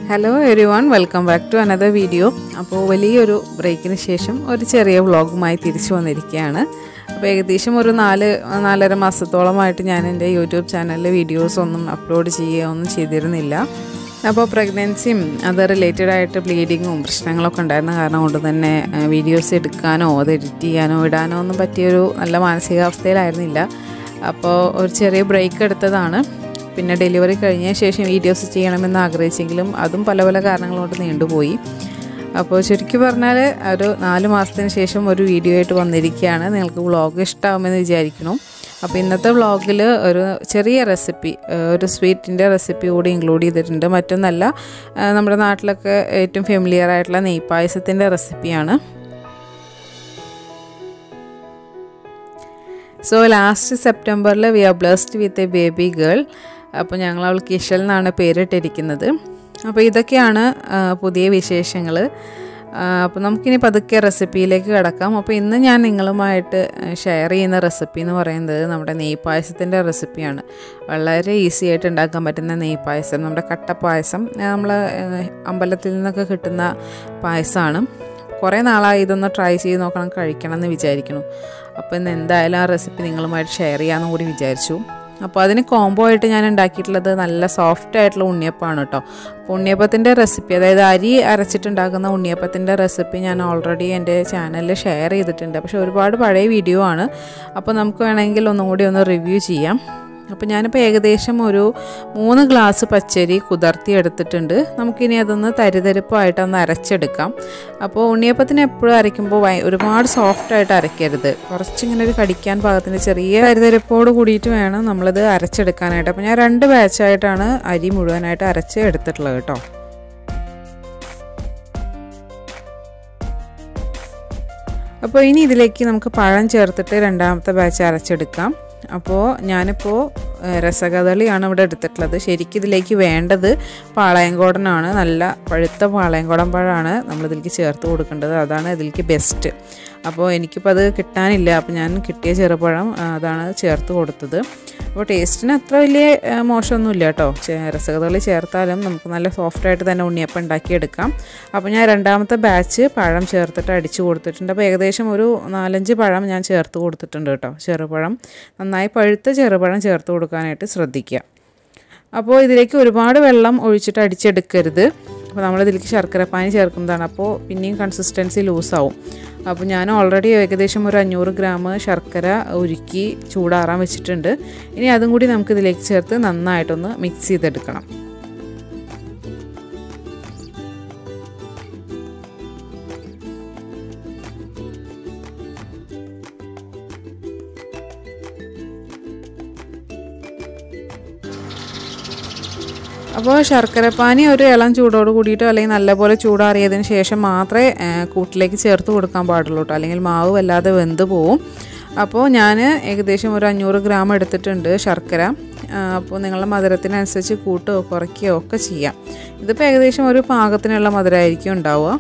hello everyone welcome back to another video അപ്പോൾ വലിയൊരു ബ്രേക്കിന് ശേഷം ഒരു ചെറിയ വ്ളോഗുമായി തിരിച്ചു വന്നിരിക്കുകയാണ് അപ്പോൾ ഏകദേശം ഒരു നാല് നാലര മാസത്തോളമായിട്ട് ഞാൻ എൻ്റെ യൂട്യൂബ് ചാനലിൽ വീഡിയോസ് ഒന്നും അപ്ലോഡ് ചെയ്യുകയോ ഒന്നും ചെയ്തിരുന്നില്ല അപ്പോൾ പ്രഗ്നൻസിയും അത് റിലേറ്റഡ് ആയിട്ട് ബ്ലീഡിങ്ങും പ്രശ്നങ്ങളൊക്കെ ഉണ്ടായിരുന്ന കാരണം കൊണ്ട് തന്നെ വീഡിയോസ് എടുക്കാനോ അത് എഡിറ്റ് ചെയ്യാനോ ഇടാനോ ഒന്നും പറ്റിയൊരു നല്ല മാനസികാവസ്ഥയിലായിരുന്നില്ല അപ്പോൾ ഒരു ചെറിയ ബ്രേക്ക് എടുത്തതാണ് പിന്നെ ഡെലിവറി കഴിഞ്ഞ ശേഷം വീഡിയോസ് ചെയ്യണമെന്ന് ആഗ്രഹിച്ചെങ്കിലും അതും പല പല കാരണങ്ങൾ കൊണ്ട് നീണ്ടുപോയി അപ്പോൾ ചുരുക്കി പറഞ്ഞാൽ ഒരു നാല് മാസത്തിന് ശേഷം ഒരു വീഡിയോ ആയിട്ട് വന്നിരിക്കുകയാണ് നിങ്ങൾക്ക് വ്ളോഗ് ഇഷ്ടമാകുമെന്ന് വിചാരിക്കുന്നു അപ്പോൾ ഇന്നത്തെ വ്ളോഗിൽ ഒരു ചെറിയ റെസിപ്പി ഒരു സ്വീറ്റിൻ്റെ റെസിപ്പി കൂടി ഇൻക്ലൂഡ് ചെയ്തിട്ടുണ്ട് മറ്റൊന്നല്ല നമ്മുടെ നാട്ടിലൊക്കെ ഏറ്റവും ഫെമിലിയർ ആയിട്ടുള്ള നെയ്പായസത്തിൻ്റെ റെസിപ്പിയാണ് സോ ലാസ്റ്റ് സെപ്റ്റംബറിൽ we are blessed with a baby girl അപ്പോൾ ഞങ്ങൾ അവൾക്ക് ഇഷൽ എന്നാണ് പേരിട്ടിരിക്കുന്നത് അപ്പോൾ ഇതൊക്കെയാണ് പുതിയ വിശേഷങ്ങൾ അപ്പോൾ നമുക്കിനി പതുക്കെ റെസിപ്പിയിലേക്ക് കിടക്കാം അപ്പോൾ ഇന്ന് ഞാൻ നിങ്ങളുമായിട്ട് ഷെയർ ചെയ്യുന്ന റെസിപ്പി എന്ന് പറയുന്നത് നമ്മുടെ നെയ്പായസത്തിൻ്റെ റെസിപ്പിയാണ് വളരെ ഈസി ആയിട്ട് ഉണ്ടാക്കാൻ പറ്റുന്ന നെയ്പായസം നമ്മുടെ കട്ടപ്പായസം നമ്മൾ അമ്പലത്തിൽ നിന്നൊക്കെ കിട്ടുന്ന പായസമാണ് കുറേ നാളായി ഇതൊന്ന് ട്രൈ ചെയ്ത് നോക്കണം കഴിക്കണം എന്ന് വിചാരിക്കണം അപ്പോൾ ഇന്ന് എന്തായാലും ആ റെസിപ്പി നിങ്ങളുമായിട്ട് ഷെയർ ചെയ്യാമെന്ന് കൂടി വിചാരിച്ചു അപ്പോൾ അതിന് കോംബോ ആയിട്ട് ഞാൻ ഉണ്ടാക്കിയിട്ടുള്ളത് നല്ല സോഫ്റ്റ് ആയിട്ടുള്ള ഉണ്ണിയപ്പമാണ് കേട്ടോ അപ്പോൾ ഉണ്ണിയപ്പത്തിൻ്റെ റെസിപ്പി അതായത് അരി അരച്ചിട്ടുണ്ടാക്കുന്ന ഉണ്ണിയപ്പത്തിൻ്റെ റെസിപ്പി ഞാൻ ഓൾറെഡി എൻ്റെ ചാനലിൽ ഷെയർ ചെയ്തിട്ടുണ്ട് പക്ഷേ ഒരുപാട് പഴയ വീഡിയോ ആണ് അപ്പോൾ നമുക്ക് വേണമെങ്കിൽ ഒന്നും കൂടി ഒന്ന് റിവ്യൂ ചെയ്യാം അപ്പോൾ ഞാനിപ്പോൾ ഏകദേശം ഒരു മൂന്ന് ഗ്ലാസ് പച്ചരി കുതിർത്തി എടുത്തിട്ടുണ്ട് നമുക്കിനി അതൊന്ന് തരിതരിപ്പായിട്ട് ഒന്ന് അരച്ചെടുക്കാം അപ്പോൾ ഉണ്ണിയപ്പത്തിന് എപ്പോഴും അരയ്ക്കുമ്പോൾ ഒരുപാട് സോഫ്റ്റായിട്ട് അരയ്ക്കരുത് കുറച്ചിങ്ങനെ ഒരു കടിക്കാൻ പാകത്തിന് ചെറിയ തരിതരിപ്പോട് കൂടിയിട്ട് വേണം നമ്മളിത് അരച്ചെടുക്കാനായിട്ട് അപ്പോൾ ഞാൻ രണ്ട് ബാച്ചായിട്ടാണ് അരി മുഴുവനായിട്ട് അരച്ച് എടുത്തിട്ടുള്ളത് കേട്ടോ അപ്പോൾ ഇനി ഇതിലേക്ക് നമുക്ക് പഴം ചേർത്തിട്ട് രണ്ടാമത്തെ ബാച്ച് അരച്ചെടുക്കാം അപ്പോൾ ഞാനിപ്പോൾ രസകദളിയാണ് ഇവിടെ എടുത്തിട്ടുള്ളത് ശരിക്കും ഇതിലേക്ക് വേണ്ടത് പാളയംകോടനാണ് നല്ല പഴുത്ത പാളയംകോടൻ പഴമാണ് നമ്മളിതിലേക്ക് ചേർത്ത് കൊടുക്കേണ്ടത് അതാണ് ഇതിലേക്ക് ബെസ്റ്റ് അപ്പോൾ എനിക്കിപ്പോൾ അത് കിട്ടാനില്ല അപ്പോൾ ഞാൻ കിട്ടിയ ചെറുപഴം അതാണ് ചേർത്ത് കൊടുത്തത് അപ്പോൾ ടേസ്റ്റിന് അത്ര വലിയ മോശമൊന്നുമില്ല കേട്ടോ രസകദളി ചേർത്താലും നമുക്ക് നല്ല സോഫ്റ്റായിട്ട് തന്നെ ഉണ്ണിയപ്പം ഉണ്ടാക്കിയെടുക്കാം അപ്പോൾ ഞാൻ രണ്ടാമത്തെ ബാച്ച് പഴം ചേർത്തിട്ട് അടിച്ചു കൊടുത്തിട്ടുണ്ട് അപ്പോൾ ഏകദേശം ഒരു നാലഞ്ച് പഴം ഞാൻ ചേർത്ത് കൊടുത്തിട്ടുണ്ട് കേട്ടോ ചെറുപഴം നന്നായി പഴുത്ത ചെറുപഴം ചേർത്ത് കൊടുക്കാനായിട്ട് ശ്രദ്ധിക്കുക അപ്പോൾ ഇതിലേക്ക് ഒരുപാട് വെള്ളം ഒഴിച്ചിട്ട് അടിച്ചെടുക്കരുത് അപ്പോൾ നമ്മളിതിലേക്ക് ശർക്കരപ്പാനി ചേർക്കുന്നതാണ് അപ്പോൾ പിന്നെയും കൺസിസ്റ്റൻസി ലൂസാവും അപ്പോൾ ഞാൻ ഓൾറെഡി ഏകദേശം ഒരു അഞ്ഞൂറ് ഗ്രാം ശർക്കര ഉരുക്കി ചൂടാറാൻ വെച്ചിട്ടുണ്ട് ഇനി അതും കൂടി നമുക്ക് ഇതിലേക്ക് ചേർത്ത് നന്നായിട്ടൊന്ന് മിക്സ് ചെയ്തെടുക്കണം അപ്പോൾ ശർക്കരപ്പാനി ഒരു ഇളം ചൂടോട് കൂടിയിട്ടോ അല്ലെങ്കിൽ നല്ലപോലെ ചൂടാറിയതിന് ശേഷം മാത്രമേ കൂട്ടിലേക്ക് ചേർത്ത് കൊടുക്കാൻ പാടുള്ളൂ കേട്ടോ അല്ലെങ്കിൽ മാവ് വല്ലാതെ വെന്ത് പോവും അപ്പോൾ ഞാൻ ഏകദേശം ഒരു അഞ്ഞൂറ് ഗ്രാം എടുത്തിട്ടുണ്ട് ശർക്കര അപ്പോൾ നിങ്ങളുടെ മധുരത്തിനനുസരിച്ച് കൂട്ടുകയോ കുറയ്ക്കുകയോ ഒക്കെ ചെയ്യാം ഇതിപ്പോൾ ഏകദേശം ഒരു പാകത്തിനുള്ള മധുരമായിരിക്കും ഉണ്ടാവുക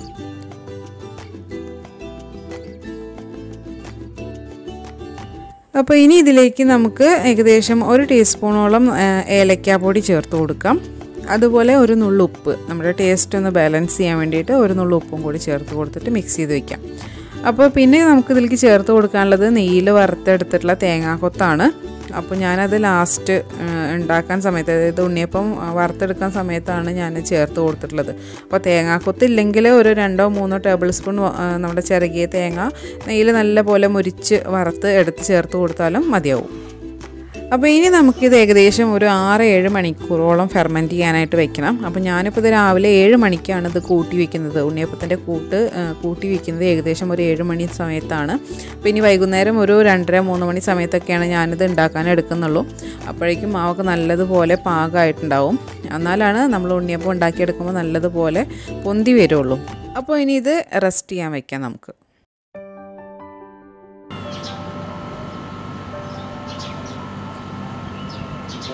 അപ്പോൾ ഇനി ഇതിലേക്ക് നമുക്ക് ഏകദേശം ഒരു ടീസ്പൂണോളം ഏലക്കാപ്പൊടി ചേർത്ത് കൊടുക്കാം അതുപോലെ ഒരു നുള്ളു ഉപ്പ് നമ്മുടെ ടേസ്റ്റ് ഒന്ന് ബാലൻസ് ചെയ്യാൻ വേണ്ടിയിട്ട് ഒരു നുള്ളു ഉപ്പും കൂടി ചേർത്ത് കൊടുത്തിട്ട് മിക്സ് ചെയ്ത് വയ്ക്കാം അപ്പോൾ പിന്നെ നമുക്ക് ഇതിലേക്ക് ചേർത്ത് കൊടുക്കാനുള്ളത് നെയ്യിൽ വറുത്തെടുത്തിട്ടുള്ള തേങ്ങാക്കൊത്താണ് അപ്പോൾ ഞാനത് ലാസ്റ്റ് ഉണ്ടാക്കാൻ സമയത്ത് അതായത് ഉണ്ണിയപ്പം വറുത്തെടുക്കാൻ സമയത്താണ് ഞാൻ ചേർത്ത് കൊടുത്തിട്ടുള്ളത് അപ്പോൾ തേങ്ങാക്കൊത്ത് ഇല്ലെങ്കിൽ ഒരു രണ്ടോ മൂന്നോ ടേബിൾ സ്പൂൺ നമ്മുടെ ചിറകിയ തേങ്ങ നെയ്യിൽ നല്ലപോലെ മുരിച്ച് വറുത്ത് എടുത്ത് ചേർത്ത് കൊടുത്താലും മതിയാവും അപ്പോൾ ഇനി നമുക്കിത് ഏകദേശം ഒരു ആറ് ഏഴ് മണിക്കൂറോളം ഫെർമെൻറ്റ് ചെയ്യാനായിട്ട് വെക്കണം അപ്പോൾ ഞാനിപ്പോൾ ഇത് രാവിലെ ഏഴ് മണിക്കാണ് ഇത് കൂട്ടി വെക്കുന്നത് ഉണ്ണിയപ്പത്തിൻ്റെ കൂട്ട് കൂട്ടി വെക്കുന്നത് ഏകദേശം ഒരു ഏഴ് മണി സമയത്താണ് അപ്പോൾ ഇനി വൈകുന്നേരം ഒരു രണ്ടര മൂന്ന് മണി സമയത്തൊക്കെയാണ് ഞാനിത് ഉണ്ടാക്കാൻ എടുക്കുന്നുള്ളൂ അപ്പോഴേക്കും മാവൊക്കെ നല്ലതുപോലെ പാകമായിട്ടുണ്ടാവും എന്നാലാണ് നമ്മൾ ഉണ്ണിയപ്പം ഉണ്ടാക്കിയെടുക്കുമ്പോൾ നല്ലതുപോലെ പൊന്തി വരുള്ളൂ അപ്പോൾ ഇനി ഇത് റെസ്റ്റ് ചെയ്യാൻ വെക്കാം നമുക്ക്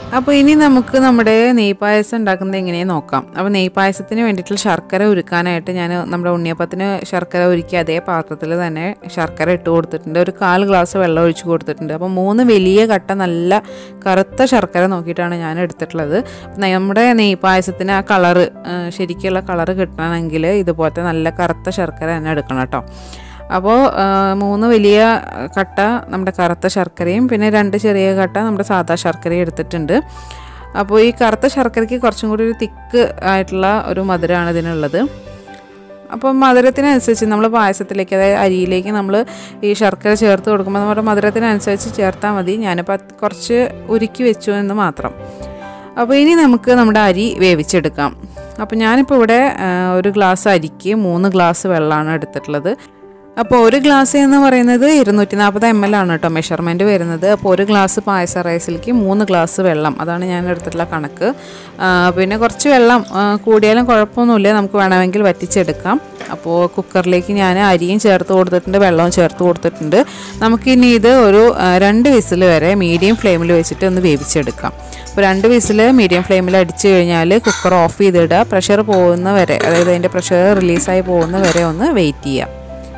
അപ്പോൾ ഇനി നമുക്ക് നമ്മുടെ നെയ്പായസം ഉണ്ടാക്കുന്നത് എങ്ങനെയെന്ന് നോക്കാം അപ്പോൾ നെയ്പായസത്തിന് വേണ്ടിയിട്ടുള്ള ശർക്കര ഉരുക്കാനായിട്ട് ഞാൻ നമ്മുടെ ഉണ്ണിയപ്പത്തിന് ശർക്കര ഉരുക്കി അതേ പാത്രത്തിൽ തന്നെ ശർക്കര ഇട്ട് കൊടുത്തിട്ടുണ്ട് ഒരു കാൽ ഗ്ലാസ് വെള്ളം ഒഴിച്ച് കൊടുത്തിട്ടുണ്ട് അപ്പോൾ മൂന്ന് വലിയ കട്ട നല്ല കറുത്ത ശർക്കര നോക്കിയിട്ടാണ് ഞാൻ എടുത്തിട്ടുള്ളത് നമ്മുടെ നെയ്പായസത്തിന് ആ കളറ് ശരിക്കുള്ള കളറ് കിട്ടണമെങ്കിൽ ഇതുപോലത്തെ നല്ല കറുത്ത ശർക്കര തന്നെ എടുക്കണം കേട്ടോ അപ്പോൾ മൂന്ന് വലിയ കട്ട നമ്മുടെ കറുത്ത ശർക്കരയും പിന്നെ രണ്ട് ചെറിയ കട്ട നമ്മുടെ സാധാ ശർക്കരയും എടുത്തിട്ടുണ്ട് അപ്പോൾ ഈ കറുത്ത ശർക്കരയ്ക്ക് കുറച്ചും കൂടി ഒരു തിക്ക് ആയിട്ടുള്ള ഒരു മധുരമാണ് ഇതിനുള്ളത് അപ്പോൾ മധുരത്തിനനുസരിച്ച് നമ്മൾ പായസത്തിലേക്ക് അതായത് അരിയിലേക്ക് നമ്മൾ ഈ ശർക്കര ചേർത്ത് കൊടുക്കുമ്പോൾ നമ്മുടെ മധുരത്തിനനുസരിച്ച് ചേർത്താൽ മതി ഞാനിപ്പോൾ കുറച്ച് ഉരുക്കി വെച്ചു എന്ന് മാത്രം അപ്പോൾ ഇനി നമുക്ക് നമ്മുടെ അരി വേവിച്ചെടുക്കാം അപ്പോൾ ഞാനിപ്പോൾ ഇവിടെ ഒരു ഗ്ലാസ് അരിക്ക് മൂന്ന് ഗ്ലാസ് വെള്ളമാണ് എടുത്തിട്ടുള്ളത് അപ്പോൾ ഒരു ഗ്ലാസ് എന്ന് പറയുന്നത് ഇരുന്നൂറ്റി നാൽപ്പത് എം എൽ ആണ് കേട്ടോ മെഷർമെൻറ്റ് വരുന്നത് അപ്പോൾ ഒരു ഗ്ലാസ് പായസ റൈസിലേക്ക് മൂന്ന് ഗ്ലാസ് വെള്ളം അതാണ് ഞാൻ എടുത്തിട്ടുള്ള കണക്ക് പിന്നെ കുറച്ച് വെള്ളം കൂടിയാലും കുഴപ്പമൊന്നുമില്ല നമുക്ക് വേണമെങ്കിൽ വറ്റിച്ചെടുക്കാം അപ്പോൾ കുക്കറിലേക്ക് ഞാൻ അരിയും ചേർത്ത് കൊടുത്തിട്ടുണ്ട് വെള്ളവും ചേർത്ത് കൊടുത്തിട്ടുണ്ട് നമുക്കിനി ഇത് ഒരു രണ്ട് വിസിൽ വരെ മീഡിയം ഫ്ലെയിമിൽ വെച്ചിട്ട് ഒന്ന് വേവിച്ചെടുക്കാം അപ്പോൾ രണ്ട് വിസിൽ മീഡിയം ഫ്ലെയിമിൽ അടിച്ചു കഴിഞ്ഞാൽ കുക്കർ ഓഫ് ചെയ്തിടുക പ്രഷർ പോകുന്ന വരെ അതായത് അതിൻ്റെ പ്രഷർ റിലീസായി പോകുന്ന വരെ ഒന്ന് വെയിറ്റ് ചെയ്യാം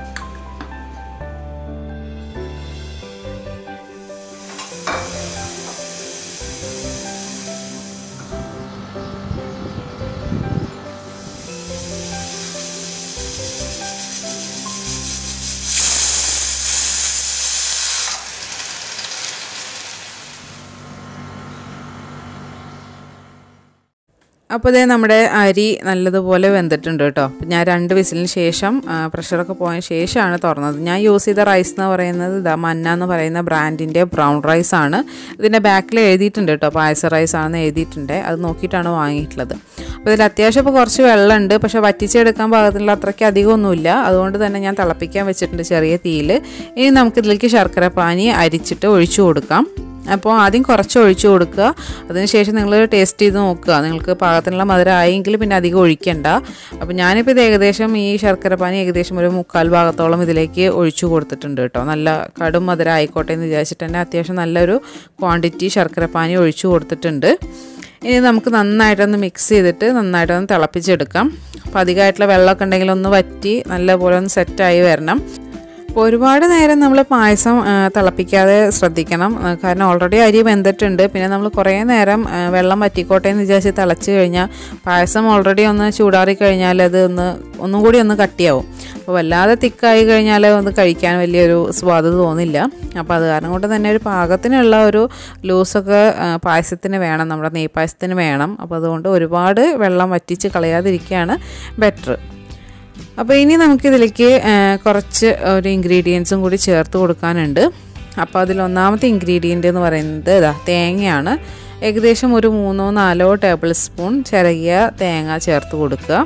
അപ്പോൾ ഇതേ നമ്മുടെ അരി നല്ലതുപോലെ വെന്തിട്ടുണ്ട് കേട്ടോ ഞാൻ രണ്ട് വിസിലിന് ശേഷം പ്രഷറൊക്കെ പോയതിന് ശേഷമാണ് തുറന്നത് ഞാൻ യൂസ് ചെയ്ത റൈസ് എന്ന് പറയുന്നത് ഇതാ മന്ന എന്ന് പറയുന്ന ബ്രാൻഡിൻ്റെ ബ്രൗൺ റൈസ് ആണ് ഇതിൻ്റെ ബാക്കിൽ എഴുതിയിട്ടുണ്ട് കേട്ടോ പായസ റൈസ് ആണെന്ന് എഴുതിയിട്ടുണ്ട് അത് നോക്കിയിട്ടാണ് വാങ്ങിയിട്ടുള്ളത് അപ്പോൾ ഇതിൽ അത്യാവശ്യം ഇപ്പോൾ കുറച്ച് വെള്ളമുണ്ട് പക്ഷേ വറ്റിച്ചെടുക്കാൻ പാകത്തിനുള്ള അത്രയ്ക്ക് അധികമൊന്നുമില്ല അതുകൊണ്ട് തന്നെ ഞാൻ തിളപ്പിക്കാൻ വെച്ചിട്ടുണ്ട് ചെറിയ തീയിൽ ഇനി നമുക്കിതിലേക്ക് ശർക്കര പാനി അരിച്ചിട്ട് ഒഴിച്ചു കൊടുക്കാം അപ്പോൾ ആദ്യം കുറച്ച് ഒഴിച്ചു കൊടുക്കുക അതിനുശേഷം നിങ്ങൾ ടേസ്റ്റ് ചെയ്ത് നോക്കുക നിങ്ങൾക്ക് പാകത്തിനുള്ള മധുരം ആയെങ്കിൽ പിന്നെ അധികം ഒഴിക്കണ്ട അപ്പോൾ ഞാനിപ്പോൾ ഇത് ഏകദേശം ഈ ശർക്കര പാനി ഏകദേശം ഒരു മുക്കാൽ ഭാഗത്തോളം ഇതിലേക്ക് ഒഴിച്ചു കൊടുത്തിട്ടുണ്ട് കേട്ടോ നല്ല കടും മധുരം ആയിക്കോട്ടെ എന്ന് വിചാരിച്ചിട്ട് തന്നെ അത്യാവശ്യം നല്ലൊരു ക്വാണ്ടിറ്റി ശർക്കര പാനി ഒഴിച്ചു കൊടുത്തിട്ടുണ്ട് ഇനി നമുക്ക് നന്നായിട്ടൊന്ന് മിക്സ് ചെയ്തിട്ട് നന്നായിട്ടൊന്ന് തിളപ്പിച്ചെടുക്കാം അപ്പോൾ അധികമായിട്ടുള്ള വെള്ളമൊക്കെ ഉണ്ടെങ്കിൽ ഒന്ന് വറ്റി നല്ലപോലെ ഒന്ന് സെറ്റായി വരണം അപ്പോൾ ഒരുപാട് നേരം നമ്മൾ പായസം തിളപ്പിക്കാതെ ശ്രദ്ധിക്കണം കാരണം ഓൾറെഡി അരി വെന്തിട്ടുണ്ട് പിന്നെ നമ്മൾ കുറേ നേരം വെള്ളം വറ്റിക്കോട്ടെ എന്ന് വിചാരിച്ച് തിളച്ച് കഴിഞ്ഞാൽ പായസം ഓൾറെഡി ഒന്ന് ചൂടാറി കഴിഞ്ഞാൽ അത് ഒന്ന് ഒന്നും കൂടി ഒന്ന് കട്ടിയാവും അപ്പോൾ വല്ലാതെ തിക്കായി കഴിഞ്ഞാൽ ഒന്ന് കഴിക്കാൻ വലിയൊരു സ്വാദ് തോന്നില്ല അപ്പോൾ അത് കാരണം കൊണ്ട് തന്നെ ഒരു പാകത്തിനുള്ള ഒരു ലൂസൊക്കെ പായസത്തിന് വേണം നമ്മുടെ നെയ്പായസത്തിന് വേണം അപ്പോൾ അതുകൊണ്ട് ഒരുപാട് വെള്ളം വറ്റിച്ച് കളയാതിരിക്കുകയാണ് ബെറ്റർ അപ്പോൾ ഇനി നമുക്കിതിലേക്ക് കുറച്ച് ഒരു ഇൻഗ്രീഡിയൻസും കൂടി ചേർത്ത് കൊടുക്കാനുണ്ട് അപ്പോൾ അതിൽ ഒന്നാമത്തെ ഇൻഗ്രീഡിയൻ്റ് എന്ന് പറയുന്നത് ഇതാ തേങ്ങയാണ് ഏകദേശം ഒരു മൂന്നോ നാലോ ടേബിൾ സ്പൂൺ ചിരകിയ തേങ്ങ ചേർത്ത് കൊടുക്കുക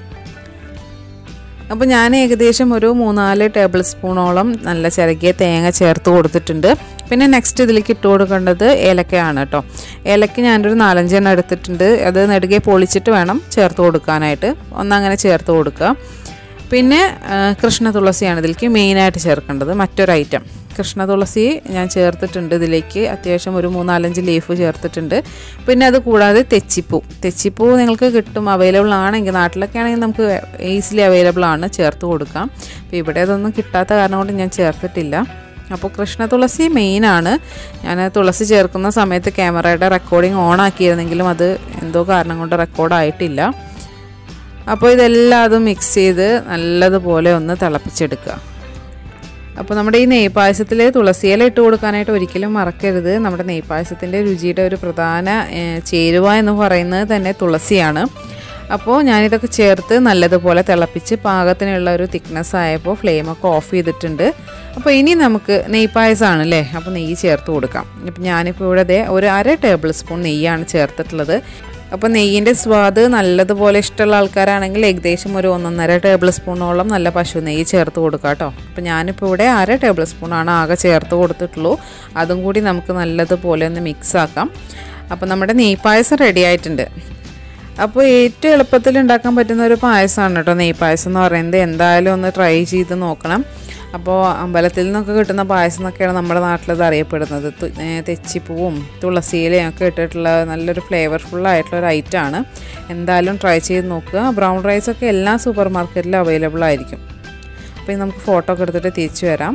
അപ്പോൾ ഞാൻ ഏകദേശം ഒരു മൂന്നാല് ടേബിൾ സ്പൂണോളം നല്ല ചിരകിയ തേങ്ങ ചേർത്ത് കൊടുത്തിട്ടുണ്ട് പിന്നെ നെക്സ്റ്റ് ഇതിലേക്ക് ഇട്ട് കൊടുക്കേണ്ടത് ഏലക്കയാണ് കേട്ടോ ഏലക്ക ഞാനൊരു നാലഞ്ചെണ്ണം എടുത്തിട്ടുണ്ട് അത് നെടുകെ പൊളിച്ചിട്ട് വേണം ചേർത്ത് കൊടുക്കാനായിട്ട് ഒന്നങ്ങനെ ചേർത്ത് കൊടുക്കുക പിന്നെ കൃഷ്ണ തുളസിയാണ് ഇതിലേക്ക് മെയിനായിട്ട് ചേർക്കേണ്ടത് മറ്റൊരു ഐറ്റം കൃഷ്ണ തുളസി ഞാൻ ചേർത്തിട്ടുണ്ട് ഇതിലേക്ക് അത്യാവശ്യം ഒരു മൂന്നാലഞ്ച് ലീഫ് ചേർത്തിട്ടുണ്ട് പിന്നെ അത് കൂടാതെ തെച്ചിപ്പൂ തെച്ചിപ്പൂ നിങ്ങൾക്ക് കിട്ടും അവൈലബിൾ ആണെങ്കിൽ നാട്ടിലൊക്കെ ആണെങ്കിൽ നമുക്ക് ഈസിലി അവൈലബിൾ ആണ് ചേർത്ത് കൊടുക്കാം അപ്പോൾ ഇവിടെ അതൊന്നും കിട്ടാത്ത കാരണം കൊണ്ട് ഞാൻ ചേർത്തിട്ടില്ല അപ്പോൾ കൃഷ്ണ തുളസി മെയിനാണ് ഞാൻ തുളസി ചേർക്കുന്ന സമയത്ത് ക്യാമറയുടെ റെക്കോർഡിംഗ് ഓൺ ആക്കിയിരുന്നെങ്കിലും അത് എന്തോ കാരണം കൊണ്ട് റെക്കോർഡായിട്ടില്ല അപ്പോൾ ഇതെല്ലാം അതും മിക്സ് ചെയ്ത് നല്ലതുപോലെ ഒന്ന് തിളപ്പിച്ചെടുക്കുക അപ്പോൾ നമ്മുടെ ഈ നെയ്പായസത്തിൽ തുളസിയില ഇട്ട് കൊടുക്കാനായിട്ട് ഒരിക്കലും മറക്കരുത് നമ്മുടെ നെയ്പായസത്തിൻ്റെ രുചിയുടെ ഒരു പ്രധാന ചേരുവ എന്ന് പറയുന്നത് തന്നെ തുളസിയാണ് അപ്പോൾ ഞാനിതൊക്കെ ചേർത്ത് നല്ലതുപോലെ തിളപ്പിച്ച് പാകത്തിനുള്ള ഒരു തിക്നെസ് ആയപ്പോൾ ഫ്ലെയിമൊക്കെ ഓഫ് ചെയ്തിട്ടുണ്ട് അപ്പോൾ ഇനി നമുക്ക് നെയ്പായസമാണ് അല്ലേ അപ്പോൾ നെയ്യ് ചേർത്ത് കൊടുക്കാം ഇപ്പം ഞാനിപ്പോൾ ഇവിടെ ദേ ഒരു അര ടേബിൾ സ്പൂൺ നെയ്യാണ് ചേർത്തിട്ടുള്ളത് അപ്പോൾ നെയ്യിൻ്റെ സ്വാദ് നല്ലതുപോലെ ഇഷ്ടമുള്ള ആൾക്കാരാണെങ്കിൽ ഏകദേശം ഒരു ഒന്നൊന്നര ടേബിൾ സ്പൂണോളം നല്ല പശു നെയ്യ് ചേർത്ത് കൊടുക്കുക കേട്ടോ അപ്പോൾ ഞാനിപ്പോൾ ഇവിടെ അര ടേബിൾ സ്പൂണാണ് ആകെ ചേർത്ത് കൊടുത്തിട്ടുള്ളൂ അതും കൂടി നമുക്ക് നല്ലതുപോലെ ഒന്ന് മിക്സ് ആക്കാം അപ്പോൾ നമ്മുടെ നെയ്പായസം റെഡി ആയിട്ടുണ്ട് അപ്പോൾ ഏറ്റവും എളുപ്പത്തിൽ ഉണ്ടാക്കാൻ പറ്റുന്ന ഒരു പായസമാണ് കേട്ടോ നെയ്പായസം എന്ന് പറയുന്നത് എന്തായാലും ഒന്ന് ട്രൈ ചെയ്ത് നോക്കണം അപ്പോൾ അമ്പലത്തിൽ നിന്നൊക്കെ കിട്ടുന്ന പായസം എന്നൊക്കെയാണ് നമ്മുടെ നാട്ടിലത് അറിയപ്പെടുന്നത് തു- ഏ, തെച്ചിപ്പൂവും തുളസിയിലയും ഒക്കെ ഇട്ടിട്ടുള്ള നല്ലൊരു ഫ്ലേവർഫുൾ ആയിട്ടുള്ള ഒരു ഐറ്റമാണ് എന്തായാലും ട്രൈ ചെയ്ത് നോക്കുക ബ്രൗൺ റൈസൊക്കെ എല്ലാ സൂപ്പർ മാർക്കറ്റിലും അവൈലബിൾ ആയിരിക്കും അപ്പോൾ ഇനി നമുക്ക് ഫോട്ടോ ഒക്കെ എടുത്തിട്ട് തിരിച്ചു വരാം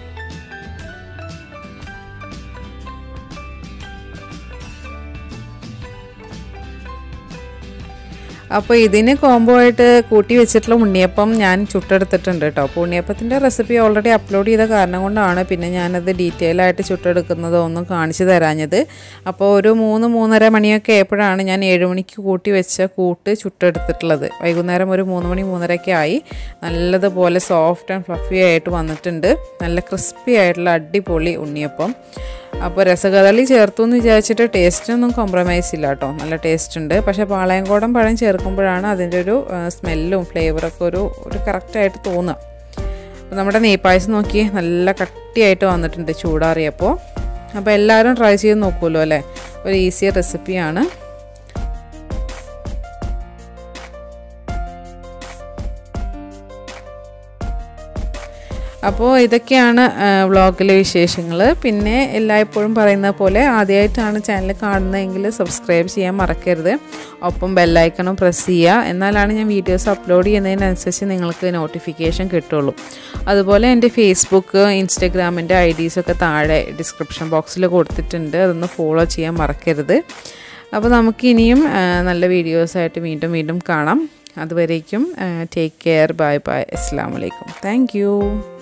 അപ്പോൾ ഇതിന് കോംബോ ആയിട്ട് കൂട്ടി വെച്ചിട്ടുള്ള ഉണ്ണിയപ്പം ഞാൻ ചുട്ടെടുത്തിട്ടുണ്ട് കേട്ടോ അപ്പോൾ ഉണ്ണിയപ്പത്തിൻ്റെ റെസിപ്പി ഓൾറെഡി അപ്ലോഡ് ചെയ്ത കാരണം കൊണ്ടാണ് പിന്നെ ഞാനത് ഡീറ്റെയിൽ ആയിട്ട് ചുട്ടെടുക്കുന്നതോ ഒന്നും കാണിച്ചു തരാഞ്ഞത് അപ്പോൾ ഒരു മൂന്ന് മൂന്നര മണിയൊക്കെ ആയപ്പോഴാണ് ഞാൻ ഏഴ് മണിക്ക് കൂട്ടി വെച്ച കൂട്ട് ചുട്ടെടുത്തിട്ടുള്ളത് വൈകുന്നേരം ഒരു മൂന്ന് മണി മൂന്നരയൊക്കെ ആയി നല്ലതുപോലെ സോഫ്റ്റ് ആൻഡ് ഫ്ലഫി ആയിട്ട് വന്നിട്ടുണ്ട് നല്ല ക്രിസ്പി ആയിട്ടുള്ള അടിപൊളി ഉണ്ണിയപ്പം അപ്പോൾ രസകദളി ചേർത്തു എന്ന് വിചാരിച്ചിട്ട് ടേസ്റ്റിനൊന്നും കോംപ്രമൈസ് ഇല്ല കേട്ടോ നല്ല ടേസ്റ്റ് ഉണ്ട് പക്ഷേ പാളയംകോടൻ പഴം ചേർക്കുമ്പോഴാണ് അതിൻ്റെ ഒരു സ്മെല്ലും ഫ്ലേവറൊക്കെ ഒരു ഒരു കറക്റ്റായിട്ട് തോന്നുക അപ്പോൾ നമ്മുടെ നെയ്പ്പായസം നോക്കി നല്ല കട്ടിയായിട്ട് വന്നിട്ടുണ്ട് ചൂടാറിയപ്പോൾ അപ്പോൾ എല്ലാവരും ട്രൈ ചെയ്ത് നോക്കുമല്ലോ അല്ലേ ഒരു ഈസി റെസിപ്പിയാണ് അപ്പോൾ ഇതൊക്കെയാണ് വ്ളോഗിലെ വിശേഷങ്ങൾ പിന്നെ എല്ലായ്പ്പോഴും പറയുന്ന പോലെ ആദ്യമായിട്ടാണ് ചാനൽ കാണുന്നതെങ്കിൽ സബ്സ്ക്രൈബ് ചെയ്യാൻ മറക്കരുത് ഒപ്പം ബെല്ലൈക്കണും പ്രസ് ചെയ്യുക എന്നാലാണ് ഞാൻ വീഡിയോസ് അപ്ലോഡ് ചെയ്യുന്നതിനനുസരിച്ച് നിങ്ങൾക്ക് നോട്ടിഫിക്കേഷൻ കിട്ടുള്ളൂ അതുപോലെ എൻ്റെ ഫേസ്ബുക്ക് ഇൻസ്റ്റഗ്രാമിൻ്റെ ഐ ഡീസൊക്കെ താഴെ ഡിസ്ക്രിപ്ഷൻ ബോക്സിൽ കൊടുത്തിട്ടുണ്ട് അതൊന്ന് ഫോളോ ചെയ്യാൻ മറക്കരുത് അപ്പോൾ നമുക്ക് ഇനിയും നല്ല വീഡിയോസായിട്ട് വീണ്ടും വീണ്ടും കാണാം അതുവരേക്കും ടേക്ക് കെയർ ബൈ ബൈ അസ്സാം വലൈക്കും താങ്ക് യു